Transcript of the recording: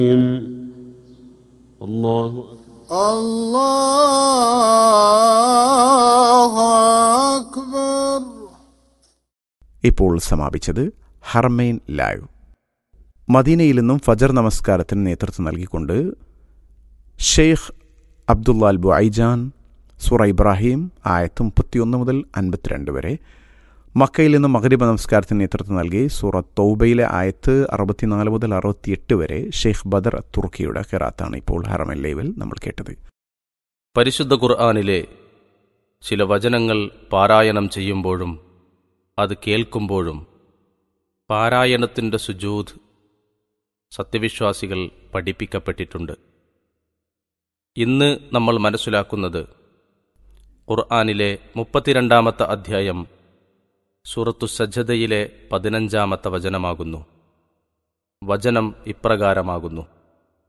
الله الله أكبر ഇപ്പോൾ സമാപിച്ചത് ഹർമൈൻ ലൈവ് മദീനയിൽ നിന്നും ഫജർ നമസ്കാരത്തിന് നേതൃത്വം നൽകിക്കൊണ്ട് ഷെയ്ഖ് അബ്ദുല്ലാൽ ബുഐജാൻ സുറ ഇബ്രാഹിം ആയത്ത് മുപ്പത്തിയൊന്ന് മുതൽ അൻപത്തിരണ്ട് വരെ മക്കയിൽ നിന്നും മഹരിബ നമസ്കാരത്തിന് നേതൃത്വം നൽകി സൂറ തൗബയിലെ ആയത്ത് അറുപത്തിനാല് മുതൽ അറുപത്തിയെട്ട് വരെ ഷെയ്ഖ് ബദർ തുർക്കിയുടെ ഖിറാത്താണ് ഇപ്പോൾ ഹറമൻ ലൈവിൽ നമ്മൾ കേട്ടത് പരിശുദ്ധ ഖുർആാനിലെ ചില വചനങ്ങൾ പാരായണം ചെയ്യുമ്പോഴും അത് കേൾക്കുമ്പോഴും പാരായണത്തിൻ്റെ സുജൂദ് സത്യവിശ്വാസികൾ പഠിപ്പിക്കപ്പെട്ടിട്ടുണ്ട് ഇന്ന് നമ്മൾ മനസ്സിലാക്കുന്നത് ഖുർആാനിലെ മുപ്പത്തിരണ്ടാമത്തെ അധ്യായം സൂറത്തു സജ്ജതയിലെ പതിനഞ്ചാമത്തെ വചനമാകുന്നു വചനം ഇപ്രകാരമാകുന്നു